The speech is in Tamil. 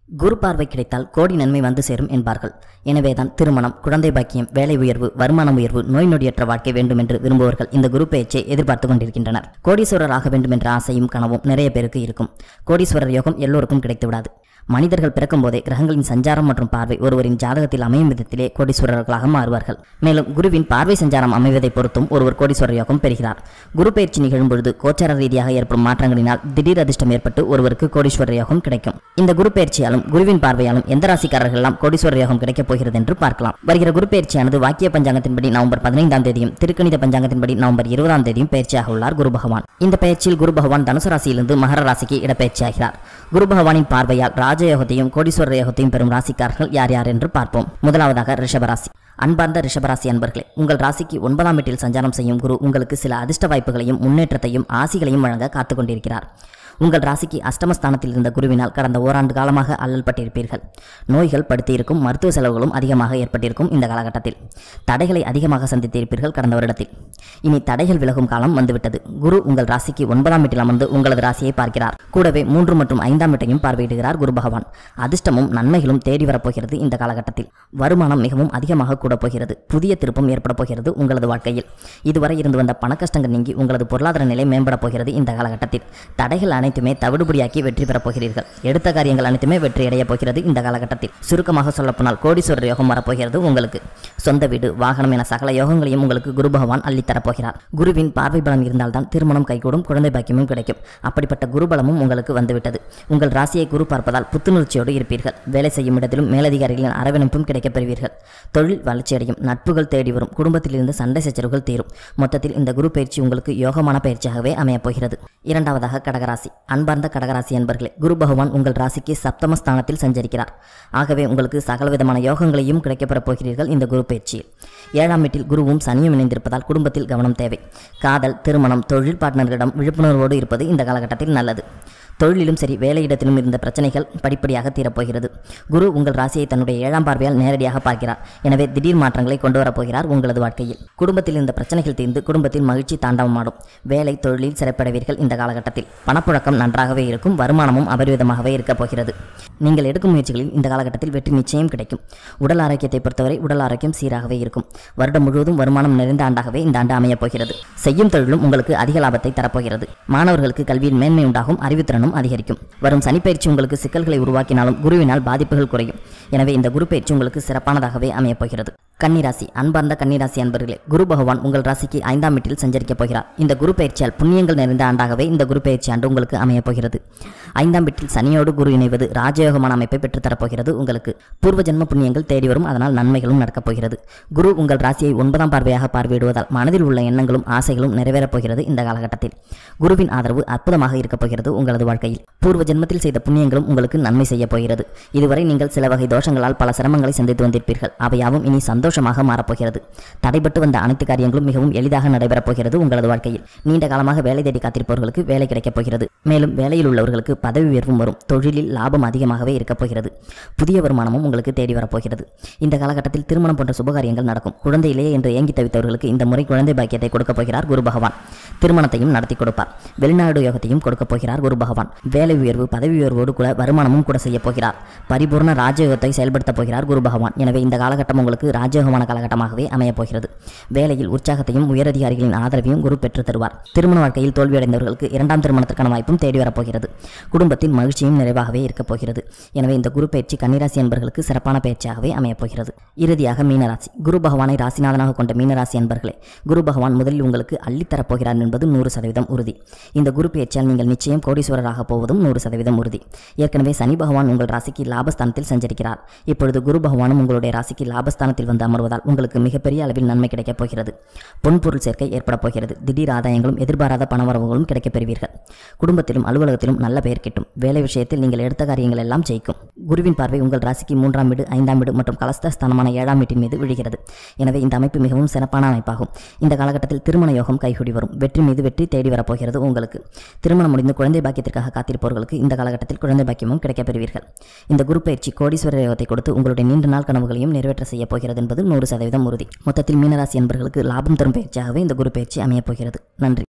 குரு பார்வை கிடைத்தால் கோடி நன்மை வந்து சேரும் என்பார்கள் எனவேதான் திருமணம் குழந்தை பாக்கியம் வேலை உயர்வு வருமான உயர்வு நோய் நொடியற்ற வாழ்க்கை வேண்டும் என்று விரும்புவர்கள் இந்த குரு பெயர்ச்சியை எதிர்பார்த்து கொண்டிருக்கின்றனர் கோடீஸ்வரர் ஆக வேண்டும் என்ற ஆசையும் கனவும் நிறைய பேருக்கு இருக்கும் கோடீஸ்வரர் யோகம் எல்லோருக்கும் கிடைத்துவிடாது மனிதர்கள் பிறக்கும் போதே கிரகங்களின் சஞ்சாரம் மற்றும் பார்வை ஒருவரின் ஜாதகத்தில் அமையும் விதத்திலே கோடீஸ்வரர்களாக மாறுவார்கள் மேலும் குருவின் பார்வை சஞ்சாரம் அமைவதை பொறுத்தும் ஒருவர் கோடீஸ்வரர் யோகம் பெறுகிறார் குரு பயிற்சி நிகழும் பொழுது கோச்சார ரீதியாக ஏற்படும் மாற்றங்களினால் திடீர் அதிர்ஷ்டம் ஏற்பட்டு ஒருவருக்கு கோடீஸ்வரர் யோகம் கிடைக்கும் இந்த குரு பயிற்சியாலும் குருவின் பார்வையாலும் எந்த ராசிக்காரர்கள் எல்லாம் கோடீஸ்வரர் யோகம் கிடைக்கப் போகிறது என்று பார்க்கலாம் வருகிற குரு பயிற்சியானது வாக்கிய பஞ்சாங்கத்தின்படி நவம்பர் பதினைந்தாம் தேதியும் திருக்கணித பஞ்சாங்கத்தின்படி நவம்பர் இருபதாம் தேதியும் பயிற்சியாக உள்ளார் குரு பகவான் இந்த பயிற்சியில் குரு பகவான் தனுசு ராசியிலிருந்து மகர ராசிக்கு இடப்பெயர்ச்சியாகிறார் குரு பகவானின் பார்வையால் ராஜயோகத்தையும் கோடீஸ்வரர் யோகத்தையும் பெறும் ராசிக்காரர்கள் யார் யார் என்று பார்ப்போம் முதலாவதாக ரிஷபராசி அன்பார்ந்த ரிஷபராசி அன்பர்களே உங்கள் ராசிக்கு ஒன்பதாம் வீட்டில் சஞ்சாரம் செய்யும் குரு உங்களுக்கு சில அதிர்ஷ்ட வாய்ப்புகளையும் முன்னேற்றத்தையும் ஆசிகளையும் வழங்க காத்துக் கொண்டிருக்கிறார் உங்கள் ராசிக்கு அஷ்டமஸ்தானத்தில் இருந்த குருவினால் கடந்த ஓராண்டு காலமாக அல்லல்பட்டிருப்பீர்கள் நோய்கள் படுத்தியிருக்கும் மருத்துவ செலவுகளும் அதிகமாக ஏற்பட்டிருக்கும் இந்த காலகட்டத்தில் தடைகளை அதிகமாக சந்தித்திருப்பீர்கள் கடந்த வருடத்தில் இனி தடைகள் விலகும் காலம் வந்துவிட்டது குரு உங்கள் ராசிக்கு ஒன்பதாம் வீட்டில் அமர்ந்து உங்களது ராசியை பார்க்கிறார் கூடவே மூன்று மற்றும் ஐந்தாம் வீட்டையும் பார்வையிடுகிறார் குரு பகவான் அதிர்ஷ்டமும் நன்மைகளும் தேடி வரப்போகிறது இந்த காலகட்டத்தில் வருமானம் மிகவும் அதிகமாக கூட போகிறது புதிய திருப்பம் ஏற்பட போகிறது உங்களது வாழ்க்கையில் இதுவரை இருந்து வந்த பண கஷ்டங்கள் நீங்கி உங்களது பொருளாதார நிலை மேம்பட போகிறது இந்த காலகட்டத்தில் தடைகள் அனைத்துமே தவிடுபடியாக்கி வெற்றி பெறப் போகிறீர்கள் எடுத்த காரியங்கள் அனைத்துமே வெற்றி அடையப் போகிறது இந்த காலகட்டத்தில் சுருக்கமாக சொல்லப்போனால் கோடீஸ்வரர் யோகம் வரப்போகிறது உங்களுக்கு சொந்த வீடு வாகனம் என சகல யோகங்களையும் உங்களுக்கு குரு பகவான் அள்ளித்தரப் போகிறார் குருவின் பார்வை பலம் இருந்தால்தான் திருமணம் கைகூடும் குழந்தை பாக்கியமும் கிடைக்கும் அப்படிப்பட்ட குருபலமும் உங்களுக்கு வந்துவிட்டது உங்கள் ராசியை குரு பார்ப்பதால் புத்துணர்ச்சியோடு இருப்பீர்கள் வேலை செய்யும் இடத்திலும் மேலதிகாரிகளின் அரவணைப்பும் கிடைக்கப் பெறுவீர்கள் தொழில் வளர்ச்சியடையும் நட்புகள் தேடி வரும் குடும்பத்திலிருந்து சண்டை சச்சரவுகள் தீரும் மொத்தத்தில் இந்த குரு பயிற்சி உங்களுக்கு யோகமான பயிற்சியாகவே அமையப் போகிறது இரண்டாவதாக கடகராசி அன்பார்ந்த கடகராசி அன்பர்களே குரு பகவான் உங்கள் ராசிக்கு சப்தம ஸ்தானத்தில் சஞ்சரிக்கிறார் ஆகவே உங்களுக்கு சகலவிதமான யோகங்களையும் கிடைக்கப்பெறப் போகிறீர்கள் இந்த குரு பயிற்சியில் ஏழாம் வீட்டில் குருவும் சனியும் இணைந்திருப்பதால் குடும்பத்தில் கவனம் தேவை காதல் திருமணம் தொழில் பார்ட்னர்களிடம் விழிப்புணர்வோடு இருப்பது இந்த காலகட்டத்தில் நல்லது தொழிலிலும் சரி வேலையிடத்திலும் இருந்த பிரச்சனைகள் படிப்படியாக தீரப்போகிறது குரு உங்கள் ராசியை தன்னுடைய ஏழாம் பார்வையால் நேரடியாக பார்க்கிறார் எனவே திடீர் மாற்றங்களை கொண்டு வரப்போகிறார் உங்களது வாழ்க்கையில் குடும்பத்தில் இருந்த பிரச்சனைகள் தீர்ந்து குடும்பத்தில் மகிழ்ச்சி தாண்டவமாடும் வேலை தொழிலில் சிறப்படைவீர்கள் இந்த காலகட்டத்தில் பணப்புழக்கம் நன்றாகவே இருக்கும் வருமானமும் அபரிவிதமாகவே இருக்கப் போகிறது நீங்கள் எடுக்கும் முயற்சிகளில் இந்த காலகட்டத்தில் வெற்றி நிச்சயம் கிடைக்கும் உடல் ஆரோக்கியத்தை பொறுத்தவரை உடல் ஆரோக்கியம் சீராகவே இருக்கும் வருடம் முழுவதும் வருமானம் நிறைந்த ஆண்டாகவே இந்த ஆண்டு அமையப் போகிறது செய்யும் தொழிலும் உங்களுக்கு அதிக லாபத்தை தரப்போகிறது மாணவர்களுக்கு கல்வியில் மேன்மை உண்டாகும் அறிவுத்திறனும் அதிகரிக்கும் வரும் சனிப்பயிற்சி உங்களுக்கு சிக்கல்களை உருவாக்கினாலும் குருவினால் பாதிப்புகள் குறையும் எனவே இந்த குரு பயிற்சி உங்களுக்கு சிறப்பானதாகவே அமையப் போகிறது கன்னிராசி அன்பார்ந்த கன்னிராசி அன்பர்களே குரு பகவான் உங்கள் ராசிக்கு ஐந்தாம் வீட்டில் சஞ்சரிக்கப் போகிறார் இந்த குரு பயிற்சியால் புண்ணியங்கள் நிறைந்த ஆண்டாகவே இந்த குரு பயிற்சி ஆண்டு உங்களுக்கு அமையப் போகிறது ஐந்தாம் வீட்டில் சனியோடு குரு இணைவது ராஜயோகமான அமைப்பை பெற்றுத்தரப்போகிறது உங்களுக்கு பூர்வ ஜென்ம புண்ணியங்கள் தேடி வரும் அதனால் நன்மைகளும் நடக்கப் போகிறது குரு உங்கள் ராசியை ஒன்பதாம் பார்வையாக பார்வையிடுவதால் மனதில் உள்ள எண்ணங்களும் ஆசைகளும் நிறைவேறப் போகிறது இந்த காலகட்டத்தில் குருவின் ஆதரவு அற்புதமாக இருக்கப் போகிறது உங்களது வாழ்க்கையில் பூர்வ ஜென்மத்தில் செய்த புண்ணியங்களும் உங்களுக்கு நன்மை செய்யப் போகிறது இதுவரை நீங்கள் சில வகை தோஷங்களால் பல சிரமங்களை சந்தித்து வந்திருப்பீர்கள் அவையாவும் இனி சந்தோஷமாக மாறப்போகிறது தடைபட்டு வந்த அனைத்து காரியங்களும் மிகவும் எளிதாக நடைபெறப் போகிறது உங்களது வாழ்க்கையில் நீண்ட காலமாக வேலை தேடி காத்திருப்பவர்களுக்கு வேலை கிடைக்கப் போகிறது மேலும் வேலையில் உள்ளவர்களுக்கு பதவி உயர்வும் வரும் தொழிலில் லாபம் அதிகமாகவே இருக்கப் போகிறது புதிய வருமானமும் உங்களுக்கு தேடி வரப்போகிறது இந்த காலகட்டத்தில் திருமணம் போன்ற சுபகாரியங்கள் நடக்கும் குழந்தையிலேயே என்று ஏங்கி தவித்தவர்களுக்கு இந்த முறை குழந்தை பாக்கியத்தை கொடுக்கப் போகிறார் குரு பகவான் திருமணத்தையும் நடத்தி கொடுப்பார் வெளிநாடு யோகத்தையும் கொடுக்கப் போகிறார் குரு பகவான் வேலை உயர்வு பதவி உயர்வோடு கூட வருமானமும் கூட செய்ய போகிறார் பரிபூர்ண ராஜயோகத்தை செயல்படுத்தப் போகிறார் குரு பகவான் எனவே இந்த காலகட்டம் உங்களுக்கு ராஜயோகமான காலகட்டமாகவே அமையப் போகிறது வேலையில் உற்சாகத்தையும் உயரதிகாரிகளின் ஆதரவையும் குரு பெற்று தருவார் திருமண வாழ்க்கையில் தோல்வியடைந்தவர்களுக்கு இரண்டாம் திருமணத்திற்கான வாய்ப்பும் தேடி வரப்போகிறது குடும்பத்தின் மகிழ்ச்சியும் நிறைவாகவே இருக்கப் போகிறது எனவே இந்த குரு பயிற்சி கன்னிராசி என்பர்களுக்கு சிறப்பான பயிற்சியாகவே அமையப் போகிறது இறுதியாக மீனராசி குரு பகவானை ராசிநாதனாக கொண்ட மீனராசி என்பர்களே குரு பகவான் முதலில் உங்களுக்கு அள்ளித்தரப் போகிறார் என்பது நூறு சதவீதம் உறுதி இந்த குரு பயிற்சியால் நீங்கள் நிச்சயம் கோடீஸ்வரராக போவதும் நூறு சதவீதம் உறுதி ஏற்கனவே சனி பகவான் உங்கள் ராசிக்கு லாபஸ்தானத்தில் சஞ்சரிக்கிறார் இப்பொழுது குரு பகவானும் உங்களுடைய ராசிக்கு லாபஸ்தானத்தில் வந்து அமர்வதால் உங்களுக்கு மிகப்பெரிய அளவில் நன்மை கிடைக்கப் போகிறது பொன்பொருள் சேர்க்கை ஏற்பட போகிறது திடீர் ஆதாயங்களும் எதிர்பாராத பணவரவுகளும் கிடைக்கப் பெறுவீர்கள் குடும்பத்திலும் அலுவலகத்திலும் நல்ல பெயர் கிட்டும் வேலை விஷயத்தில் நீங்கள் எடுத்த காரியங்கள் எல்லாம் ஜெயிக்கும் குருவின் பார்வை உங்கள் ராசிக்கு மூன்றாம் வீடு ஐந்தாம் வீடு மற்றும் கலஸ்தஸ்தானமான ஏழாம் வீட்டின் மீது விழுகிறது எனவே இந்த அமைப்பு மிகவும் சிறப்பான அமைப்பாகும் இந்த காலகட்டத்தில் திருமண யோகம் கைகூடி வரும் வெற்றி மீது வெற்றி தேடி வரப்போகிறது உங்களுக்கு திருமணம் முடிந்து குழந்தை பாக்கியத்திற்காக காத்திருப்பவர்களுக்கு இந்த காலகட்டத்தில் குழந்தை பாக்கியமும் கிடைக்கப் பெறுவீர்கள் இந்த குரு பயிற்சி கோடீஸ்வர யோகத்தை கொடுத்து உங்களுடைய நீண்ட நாள் கனவுகளையும் நிறைவேற்ற செய்ய போகிறது என்பது நூறு சதவீதம் உறுதி மொத்தத்தில் மீனராசி என்பவர்களுக்கு லாபம் தரும் பயிற்சியாகவே இந்த குரு பயிற்சி அமையப் போகிறது நன்றி